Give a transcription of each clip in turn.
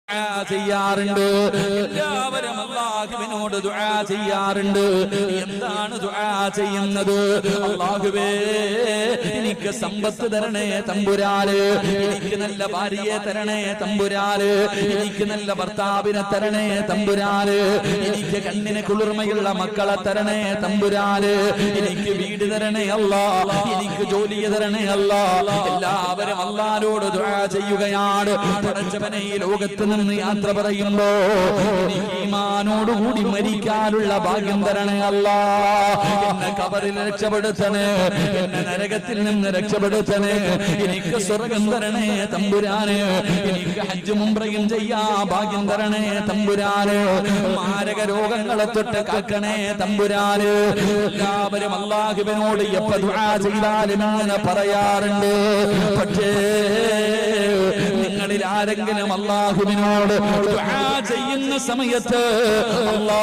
ദുആ ചെയ്യാറുണ്ട് എല്ലാവരും അള്ളാഹുവിനോട് ദുആ ചെയ്യാറുണ്ട് എന്താണ് ദുആ ചെയ്യുന്നത് അള്ളാഹുവേ എനിക്ക് സമ്പത്ത് തരണേ തമ്പുരാല് എനിക്ക് നല്ല ഭാര്യയെ തരണേ തമ്പുരാല് എനിക്ക് നല്ല ഭർത്താവിനെ തരണേ തമ്പുരാല് എനിക്ക് കണ്ണിന് കുളിർമയുള്ള മക്കളെ തരണേ തമ്പുരാല് എനിക്ക് വീട് തരണേ അല്ല എനിക്ക് ജോലി തരണേ അല്ല എല്ലാവരും അള്ളാരോട് ദുആ ചെയ്യുകയാണ് പടച്ചവനെ ഈ ലോകത്ത് നിന്ന് യാത്ര പറയുമ്പോ എനിക്ക് ഈമാനോടുകൂടി മരിക്കാനുള്ള ഭാഗ്യം തരണേ അല്ല എന്നെ കബറിൽ രക്ഷപ്പെടുത്തണേ എന്നെ നരകത്തിൽ നിന്ന് രക്ഷപ്പെടുത്തണേ എനിക്ക് സ്വർഗം തരണേ തമ്പുരാന് എനിക്ക് ഹജ്ജ് മുംബ്രയും ചെയ്യാ ഭാഗ്യം തരണേ തമ്പുരാന് മാരക രോഗങ്ങളെ തൊട്ട് കാക്കണേ തമ്പുരാന് എല്ലാവരും അള്ളാഹുവിനോട് എപ്പ ദുആ ചെയ്താലും അങ്ങനെ പറയാറുണ്ട് പക്ഷേ നിങ്ങളിൽ ആരെങ്കിലും അള്ളാഹുവിനോട് ദുആ ചെയ്യുന്ന സമയത്ത് അല്ലാ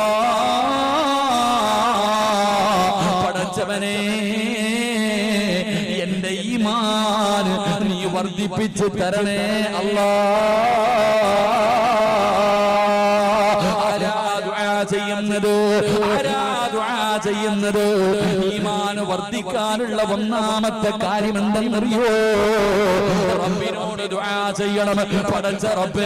പടച്ചവനെ എന്റെ ഈമാൻ നീ വർദ്ധിപ്പിച്ച് തരണേ അല്ലാ ആരാ ദുആ ചെയ്യുന്നത് ആരാ ദുആ ചെയ്യുന്നത് ഈമാൻ വർദ്ധിക്കാനുള്ള ഒന്നാമത്തെ കാര്യം എന്തെന്നറിയോ റബ്ബിനോട് ദുആ ചെയ്യണം പടച്ച റബ്ബേ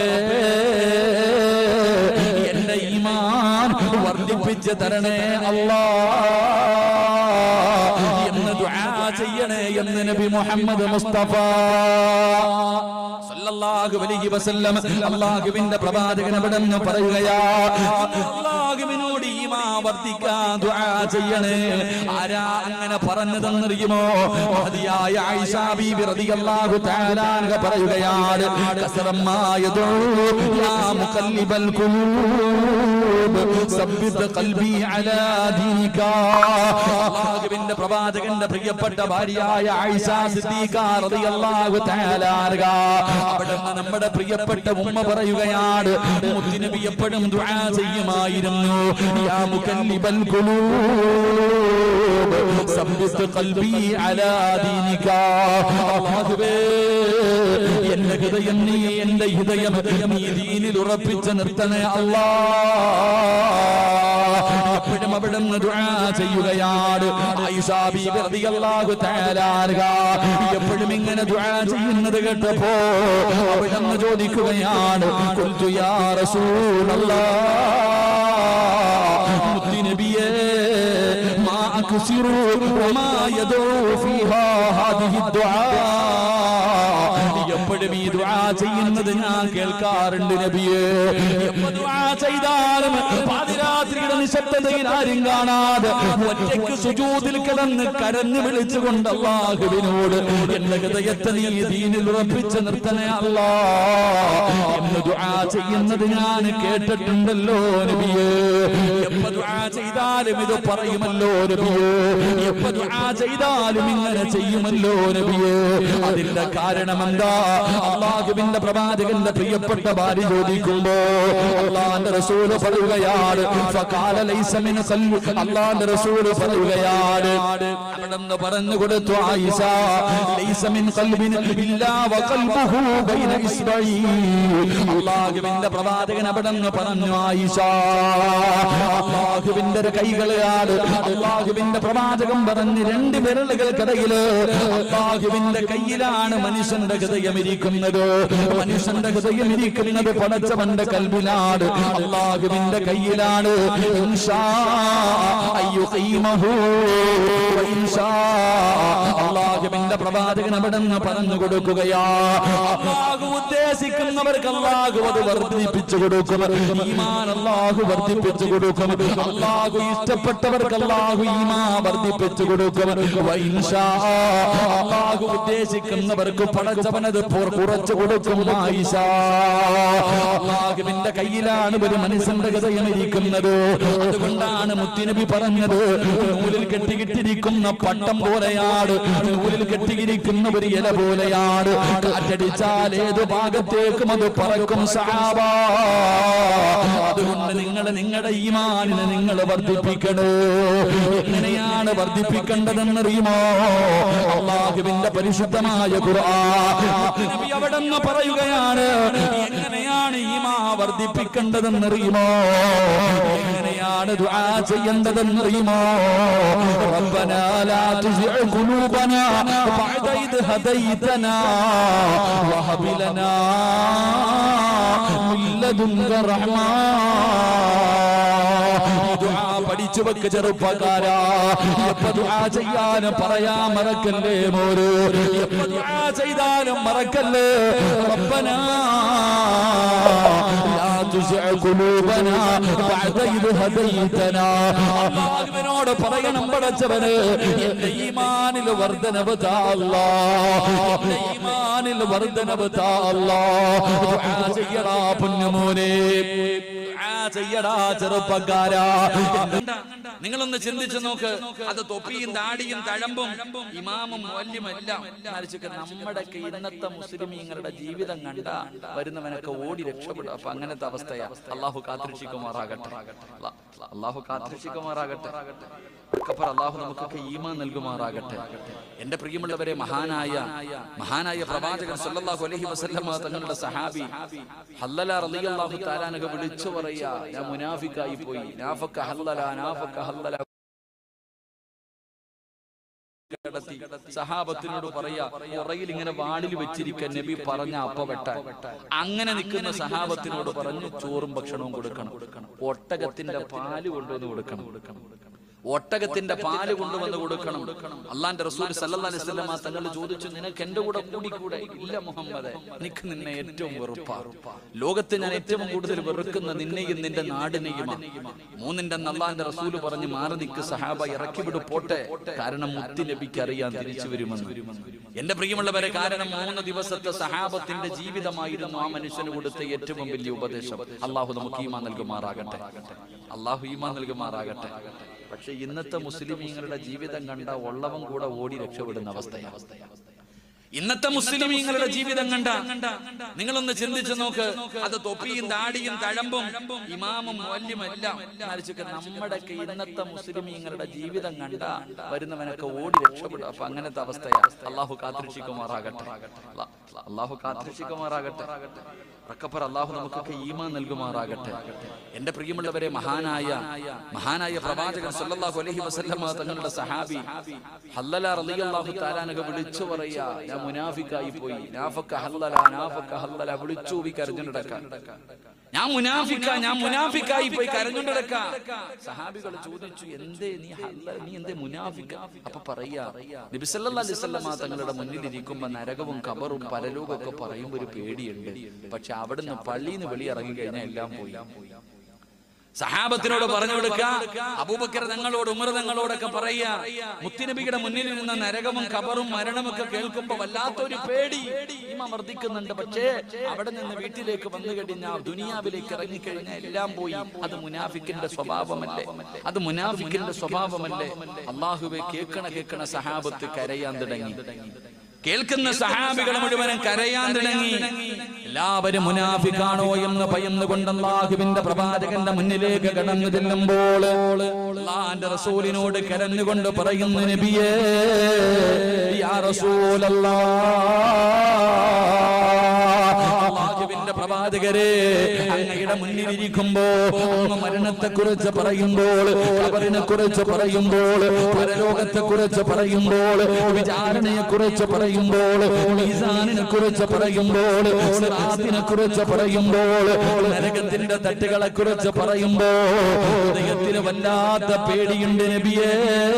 എന്റെ ഈമാൻ വർദ്ധിപ്പിച്ച് തരണേ അല്ലാ എന്ന് ദുആ ചെയ്യണേ എന്ന് നബി മുഹമ്മദ് മുസ്തഫ സല്ലല്ലാഹു അലൈഹി വസല്ലം അല്ലാഹുവിന്റെ പ്രവാചകൻ അവിടെ നിന്ന് പറയുകയാ അല്ലാഹുവിനോട് ഈമാ വർദ്ധിക്കാൻ ദുആ ചെയ്യണേ ആരാ അങ്ങനെ പറഞ്ഞതെന്നറിയുമോ മഹദിയായ ആയിഷ ബീബി റളിയല്ലാഹു തആല അൻഹ പറയുകയാണ് കസറമായ യാ മുഖല്ലിബൽ ഖുലൂബ് സബ്ബിത് ഖൽബി അലാ ദീനിക അല്ലാഹുവിന്റെ പ്രവാചകന്റെ പ്രിയപ്പെട്ട ഭാര്യയായ ആയിഷ സിദ്ദീഖ റളിയല്ലാഹു തആല അൻഹ അവിടുന്ന് നമ്മുടെ പ്രിയപ്പെട്ട ഉമ്മ പറയുകയാണ് മുത്തുനബി എപ്പോഴും ദുആ ചെയ്യുമായിരുന്നു യാ മുകല്ലിബൽ ഖുലൂബ് സബ്ബിത് ഖൽബി അലാ ദീനിക അല്ലാഹുവേ എന്റെ ഹൃദയം നീ എന്റെ ഹൃദയം നീ ദീനിൽ ഉറപ്പിച്ച് നിർത്തണേ അല്ലാ എപ്പോഴും അവിടുന്ന് ദുആ ചെയ്യുകയാണ് ആയിഷാ ബീബി റളിയല്ലാഹു തആല അൻഹ എപ്പോഴും ഇങ്ങനെ ദുആ ചെയ്യുന്നത് കേട്ടപ്പോ അവിടുന്ന് ചോദിക്കുകയാണ് ഖുൽതു യാ റസൂലല്ലാഹ് മുത്തുനബിയേ മാ അക്സിറു വമാ യദൂ ഫീഹാ ഹാദിഹി ദുആ എപ്പോഴും ഈ ദുആ ചെയ്യുന്നത് ഞാൻ കേൾക്കാറുണ്ട് നബിയേ എപ്പോ ദുആ ചെയ്താലും പാതിരാത്രിയുടെ നിശബ്ദതയിൽ ആരും കാണാതെ ഒറ്റയ്ക്ക് സുജൂദിൽ കിടന്ന് കരഞ്ഞു വിളിച്ചുകൊണ്ട് അള്ളാഹുവിനോട് എന്റെ ഹൃദയത്തെ നീ ദീനിൽ ഉറപ്പിച്ച് നിർത്തണേ അല്ലാ എന്ന് ദുആ ചെയ്യുന്നത് ഞാൻ കേട്ടിട്ടുണ്ടല്ലോ നബിയേ എപ്പോ ദുആ ചെയ്താലും ഇത് പറയുമല്ലോ നബിയേ എപ്പോ ദുആ ചെയ്താലും ഇങ്ങനെ ചെയ്യുമല്ലോ നബിയേ അതിന്റെ കാരണം എന്താ അള്ളാഹുവിന്റെ പ്രവാചകന്റെ പ്രിയപ്പെട്ട ഭാര്യ ചോദിക്കുമ്പോ അള്ളാന്റെ റസൂല് പറയുകയാണ് ഫഖാല ലൈസ മിൻ ഖൽബി അള്ളാന്റെ റസൂല് പറയുകയാണ് അവിടെന്ന് പറഞ്ഞു കൊടുത്തു ആയിഷ ലൈസ മിൻ ഖൽബിൻ ഇല്ലാ വഖൽബുഹു ബൈന ഇസ്ബഈ അള്ളാഹുവിന്റെ പ്രവാചകൻ അവിടെന്ന് പറഞ്ഞു ആയിഷ അള്ളാഹുവിന്റെ ഒരു കൈകളാണ് അള്ളാഹുവിന്റെ പ്രവാചകൻ പറഞ്ഞ് രണ്ട് വിരലുകൾക്കിടയില് അള്ളാഹുവിന്റെ കയ്യിലാണ് മനുഷ്യന്റെ ഹൃദയം ഇരിക്കുന്നത് മനുഷ്യന്റെ ഹൃദയം ഇരിക്കുന്നത് പടച്ചവന്റെ കൽബിലാണ് അള്ളാഹുവിന്റെ കയ്യിലാണ് ഇൻഷാ അയ്യുഖീമഹു വഇൻഷാ അള്ളാഹുവിന്റെ പ്രവാചകൻ അവിടെ നിന്ന് പറഞ്ഞു കൊടുക്കുകയാ അള്ളാഹു ഉദ്ദേശിക്കുന്നവർക്ക് അള്ളാഹു അത് വർദ്ധിപ്പിച്ചു കൊടുക്കും ഈമാൻ അള്ളാഹു വർദ്ധിപ്പിച്ചു കൊടുക്കും അള്ളാഹു ഇഷ്ടപ്പെട്ടവർക്ക് അള്ളാഹു ഈമാ വർദ്ധിപ്പിച്ചു കൊടുക്കും വഇൻഷാ അള്ളാഹു ഉദ്ദേശിക്കുന്നവർക്ക് പടച്ചവനത് പുറ- കുറച്ചു കൊടുക്കും ആയിഷ അള്ളാഹുവിന്റെ കയ്യിലാണ് ഒരു മനുഷ്യന്റെ ഹൃദയം ഇരിക്കുന്നത് അതുകൊണ്ടാണ് മുത്തുനബി പറഞ്ഞത് നൂലിൽ കെട്ടിക്കിട്ടിരിക്കുന്ന പട്ടം പോലെയാണ് നൂലിൽ കെട്ടിയിരിക്കുന്ന ഒരു ഇല പോലെയാണ് കാറ്റടിച്ചാൽ ഏത് ഭാഗത്തേക്കും അത് പറക്കും സഹാബ അതുകൊണ്ട് നിങ്ങൾ നിങ്ങളുടെ ഈമാനിനെ നിങ്ങൾ വർദ്ധിപ്പിക്കണോ എങ്ങനെയാണ് വർദ്ധിപ്പിക്കേണ്ടതെന്നറിയുമോ അള്ളാഹുവിന്റെ പരിശുദ്ധമായ ഖുർആൻ നബി അവിടെ നിന്ന് പറയുകയാണ് എങ്ങനെയാണ് ഈമാ വർദ്ധിപ്പിക്കേണ്ടതെന്നറിയുമോ എങ്ങനെയാണ് ദുആ ചെയ്യേണ്ടതെന്നറിയുമോ ربنا لا تزغ قلوبنا بعد إذ هديتنا وهب لنا من لدنك رحمة ഈ ദുആ പഠിച്ചു വെക്ക് ചെറുപ്പക്കാരാ എപ്പ ദുആ ചെയ്യാനും പറയാൻ മറക്കല്ലേ മോര് എപ്പ ദുആ ചെയ്താലും മറക്കല്ലേ റബ്ബനാ ലാ തുസിഅ ഖുലൂബനാ ബഅദ ഇദ് ഹദൈതനാ അല്ലാഹുവിനോട് പറയണം പടച്ചവന് എന്റെ ഈമാനിൽ വർധനവ് താ അല്ലാഹ് എന്റെ ഈമാനിൽ വർധനവ് താ അല്ലാഹ് ദുആ ചെയ്യടാ പൊന്നുമോനെ ദുആ ചെയ്യടാ ചെറുപ്പക്കാരാ നിങ്ങളൊന്ന് ചിന്തിച്ചു നോക്ക് അത് തൊപ്പിയും താടിയും തഴമ്പും ഇമാമും വല്യം എല്ലാം ആലോചിക്ക നമ്മുടെ ഇന്നത്തെ മുസ്ലിമീങ്ങളുടെ ജീവിതം കണ്ട വരുന്നവനൊക്കെ ഓടി രക്ഷപ്പെടും അപ്പൊ അങ്ങനത്തെ അവസ്ഥയാ അള്ളാഹു കാത്തിരക്ഷിക്കുമാറാകട്ടെ അല്ലാ- അള്ളാഹു കാത്തിരക്ഷിക്കുമാറാകട്ടെ അക്കപ്പർ അള്ളാഹു നമുക്കൊക്കെ ഈമാൻ നൽകുമാറാകട്ടെ എന്റെ പ്രിയമുള്ളവരെ മഹാനായ മഹാനായ പ്രവാചകൻ സല്ലല്ലാഹു അലൈഹി വസല്ലമ തങ്ങളുടെ സഹാബി ഹല്ലല റളിയല്ലാഹു തആലാനക വിളിച്ചു പറയാ ഞാൻ മുനാഫിക്കായി പോയി നാഫക ഹല്ലല നാഫക ഹല്ലല കിടത്തി സഹാബത്തിനോട് പറയാ ഉറയിൽ ഇങ്ങനെ വാളിൽ വെച്ചിരിക്കാൻ നബി പറഞ്ഞ അപ്പ വെട്ടാൻ അങ്ങനെ നിൽക്കുന്ന സഹാബത്തിനോട് പറഞ്ഞു ചോറും ഭക്ഷണവും കൊടുക്കണം ഒട്ടകത്തിന്റെ പാല് കൊണ്ടുവന്ന് കൊടുക്കണം ഒട്ടകത്തിന്റെ പാല് കൊണ്ടുവന്ന് കൊടുക്കണം അള്ളാന്റെ റസൂൽ സല്ലല്ലാഹു അലൈഹി വസല്ലം തങ്ങൾ ചോദിച്ചു നിനക്ക് എന്റെ കൂടെ കൂടിക്കൂടെ ഇല്ല മുഹമ്മദ് നിനക്ക് നിന്നെ ഏറ്റവും വെറുപ്പാ ലോകത്ത് ഞാൻ ഏറ്റവും കൂടുതൽ വെറുക്കുന്ന നിന്നെയും നിന്റെ നാടിനെയും മൂന്നിന്റെ അള്ളാന്റെ റസൂല് പറഞ്ഞ് മാറി നിൽക്ക് സഹാബ ഇറക്കി വിട് പോട്ടെ കാരണം മുത്തി നബിക്ക് അറിയാൻ തിരിച്ചു വരുമെന്ന് എന്റെ പ്രിയമുള്ളവരെ കാരണം മൂന്ന് ദിവസത്തെ സഹാബത്തിന്റെ ജീവിതമായിരുന്നു ആ മനുഷ്യന് കൊടുത്ത ഏറ്റവും വലിയ ഉപദേശം അള്ളാഹു നമുക്ക് ഈമാ നൽകുമാറാകട്ടെ അള്ളാഹു ഈമാ നൽകുമാറാകട്ടെ പക്ഷെ ഇന്നത്തെ മുസ്ലിമീങ്ങളുടെ ജീവിതം കണ്ട ഉള്ളവൻ കൂടെ ഓടി രക്ഷപ്പെടുന്ന അവസ്ഥയാണ് ഇന്നത്തെ മുസ്ലിമീങ്ങളുടെ ജീവിതം കണ്ട നിങ്ങളൊന്ന് ചിന്തിച്ചു നോക്ക് അത് തൊപ്പിയും താടിയും തഴമ്പും ഇമാമും വല്യം എല്ലാം ആലോചിക്ക നമ്മുടെ ഇന്നത്തെ മുസ്ലിമീങ്ങളുടെ ജീവിതം കണ്ട വരുന്നവനൊക്കെ ഓടി രക്ഷപ്പെടും അപ്പൊ അങ്ങനത്തെ അവസ്ഥയാ അള്ളാഹു കാത്തിരക്ഷിക്കുമാറാകട്ടെ അല്ലാ- അള്ളാഹു കാത്തിരക്ഷിക്കുമാറാകട്ടെ റക്കപ്പർ അള്ളാഹു നമുക്കൊക്കെ ഈമാൻ നൽകുമാറാകട്ടെ എന്റെ പ്രിയമുള്ളവരെ മഹാനായ മഹാനായ പ്രവാചകൻ സല്ലല്ലാഹു അലൈഹി വസല്ലമ തങ്ങളുടെ സഹാബി ഹല്ലല റളിയല്ലാഹു തആലാനക വിളിച്ചു പറയാ ഞാൻ മുനാഫിക്കായി പോയി നാഫക ഹല്ലല നാഫക ഹല്ലല വിളിച്ചു പോയി കരഞ്ഞുണ്ടടക്കാൻ ഞാൻ മുനാഫിക്ക ഞാൻ മുനാഫിക്കായി പോയി കരഞ്ഞുണ്ടടക്ക സഹാബികൾ ചോദിച്ചു എന്തേ നീ ഹല്ല നീ എന്തേ മുനാഫിക്ക അപ്പൊ പറയാ നബി സല്ലല്ലാഹു അലൈഹി വസല്ലമ തങ്ങളുടെ മുന്നിൽ ഇരിക്കുമ്പോ നരകവും കബറും പരലോകമൊക്കെ പറയുമ്പോ ഒരു പേടിയുണ്ട് പക്ഷെ അവിടുന്ന് പള്ളിയിൽ നിന്ന് വെളിയിറങ്ങി കഴിഞ്ഞാൽ എല്ലാം പോയി സഹാബത്തിനോട് പറഞ്ഞു കൊടുക്ക അബൂബക്കർ തങ്ങളോട് ഉമർ തങ്ങളോടൊക്കെ പറയാ മുത്തിനബിയുടെ മുന്നിൽ നിന്ന് നരകവും കബറും മരണമൊക്കെ കേൾക്കുമ്പോ വല്ലാത്തൊരു പേടി ഇമ വർദ്ധിക്കുന്നുണ്ട് പക്ഷേ അവിടെ നിന്ന് വീട്ടിലേക്ക് വന്നു കഴിഞ്ഞാൽ ദുനിയാവിലേക്ക് ഇറങ്ങിക്കഴിഞ്ഞാൽ എല്ലാം പോയി അത് മുനാഫിക്കിന്റെ സ്വഭാവമല്ലേ അത് മുനാഫിക്കിന്റെ സ്വഭാവമല്ലേ അള്ളാഹുവെ കേൾക്കണ കേൾക്കണ സഹാബത്ത് കരയാൻ തുടങ്ങി കേൾക്കുന്ന സഹാബികൾ മുഴുവനും കരയാൻ തുടങ്ങി എല്ലാവരും മുനാഫിക്കാണോ എന്ന് ഭയന്നുകൊണ്ട് അള്ളാഹുവിന്റെ പ്രവാചകന്റെ മുന്നിലേക്ക് കടന്നു ചെല്ലുമ്പോൾ അള്ളാന്റെ റസൂലിനോട് കരഞ്ഞുകൊണ്ട് പറയുന്നു നബിയേ യാ റസൂലല്ലാഹുവിന്റെ പ്രവാചകരെ അങ്ങയുടെ മുന്നിലിരിക്കുമ്പോ അങ്ങ് മരണത്തെ കുറിച്ച് പറയുമ്പോൾ കബറിനെ കുറിച്ച് പറയുമ്പോൾ പരലോകത്തെ കുറിച്ച് പറയുമ്പോൾ വിചാരണയെ കുറിച്ച് പറയുമ്പോൾ മീസാനിനെ കുറിച്ച് പറയുമ്പോൾ സിറാത്തിനെ കുറിച്ച് പറയുമ്പോൾ നരകത്തിന്റെ തട്ടുകളെ കുറിച്ച് പറയുമ്പോ ഹൃദയത്തിന് വല്ലാത്ത പേടിയുണ്ട് നബിയേ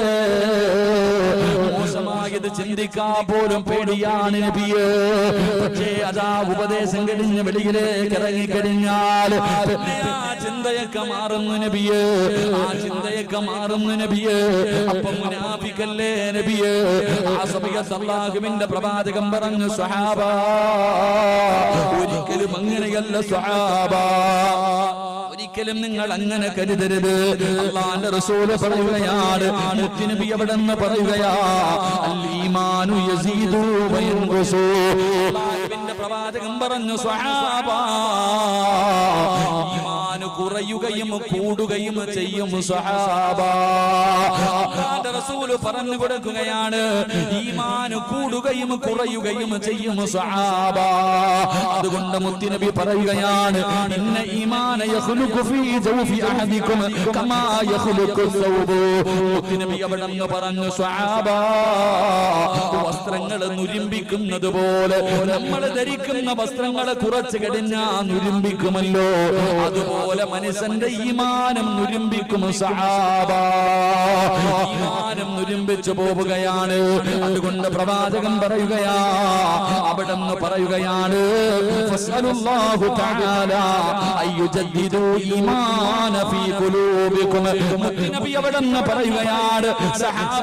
മോശമായത് ചിന്തിക്കാൻ പോലും പേടിയാണ് നബിയേ പക്ഷേ അതാ ഉപദേശം കഴിഞ്ഞ് വെളിയിലേക്ക് ഇറങ്ങിക്കഴിഞ്ഞാൽ പിന്നെ ആ ചിന്തയൊക്കെ മാറുന്നു നബിയേ ആ ചിന്തയൊക്കെ മാറുന്നു നബിയേ അപ്പൊ മുനാഫിക്കല്ലേ നബിയേ ആ സമയത്ത് അള്ളാഹുവിന്റെ പ്രവാചകം പറഞ്ഞു സ്വഹാബ ഒരിക്കലും അങ്ങനെയല്ല സ്വഹാബ ഒരിക്കലും നിങ്ങൾ അങ്ങനെ കരുതരുത് അള്ളാന്റെ റസൂല് പറയുകയാണ് മുത്തുനബി അവിടെ നിന്ന് പറയുകയാ അൽ ഈമാനു യസീദു വയൻഖുസു അള്ളാഹുവിന്റെ പ്രവാചകൻ പറഞ്ഞു സ്വഹാബ ഈമാന് കുറ കുറയുകയും കൂടുകയും ചെയ്യും സഹാബ അള്ളാന്റെ റസൂല് പറഞ്ഞു കൊടുക്കുകയാണ് ഈമാൻ കൂടുകയും കുറയുകയും ചെയ്യും സഹാബ അതുകൊണ്ട് മുത്തിനബി പറയുകയാണ് ഇന്ന ഈമാന യഖ്ലുഖു ഫീ ജൗഫി അഹദികും കമാ യഖ്ലുഖു സൗബു മുത്തിനബി അവിടെ അങ്ങ് പറഞ്ഞു സഹാബ വസ്ത്രങ്ങൾ നുരുമ്പിക്കുന്നത് പോലെ നമ്മൾ ധരിക്കുന്ന വസ്ത്രങ്ങൾ കുറച്ച് കഴിഞ്ഞാ നുരുമ്പിക്കുമല്ലോ അതുപോലെ മനുഷ്യന്റെ ഈമാനം നുരുമ്പിക്കും സഹാബ ഈമാനം നുരുമ്പിച്ചു പോവുകയാണ് അതുകൊണ്ട് പ്രവാചകൻ പറയുകയാ അവിടെ നിന്ന് പറയുകയാണ് ഫസ്അലുല്ലാഹു തആല അയ്യുജദ്ദിദു ഈമാന ഫീ ഖുലൂബികും മുത്തുനബി അവിടെ നിന്ന് പറയുകയാണ് സഹാബ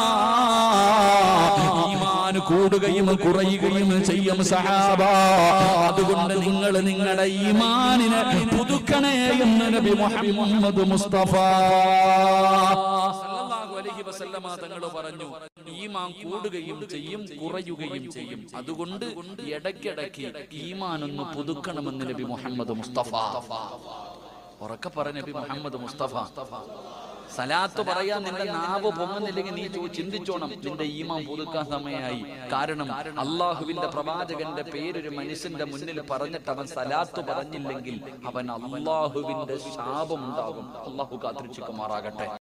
ഈമാൻ കൂടുകയും കുറയുകയും ചെയ്യും സഹാബ അതുകൊണ്ട് നിങ്ങൾ നിങ്ങളുടെ ഈമാനിനെ പുതുക്കണേ എന്ന് നബി മുഹമ്മദ് മുസ്തഫ സല്ലല്ലാഹു അലൈഹി വസല്ലമ തങ്ങൾ പറഞ്ഞു ഈമാൻ കൂടുകയും ചെയ്യും കുറയുകയും ചെയ്യും അതുകൊണ്ട് ഇടയ്ക്കിടയ്ക്ക് ഈമാൻ ഒന്ന് പുതുക്കണമെന്ന് നബി മുഹമ്മദ് മുസ്തഫ ഉറക്കെ പറഞ്ഞ നബി മുഹമ്മദ് മുസ്തഫ സലാത്ത് പറയാൻ നിന്റെ നാവ് പൊങ്ങുന്നില്ലെങ്കിൽ നീ ചോ- ചിന്തിച്ചോണം നിന്റെ ഈമാൻ പുതുക്കാൻ സമയമായി കാരണം അള്ളാഹുവിന്റെ പ്രവാചകന്റെ പേരൊരു മനുഷ്യന്റെ മുന്നിൽ പറഞ്ഞിട്ട് അവൻ സലാത്ത് പറഞ്ഞില്ലെങ്കിൽ അവൻ അള്ളാഹുവിന്റെ ശാപം ഉണ്ടാകും അള്ളാഹു കാത്തിരിച്ചുക്കുമാറാകട്ടെ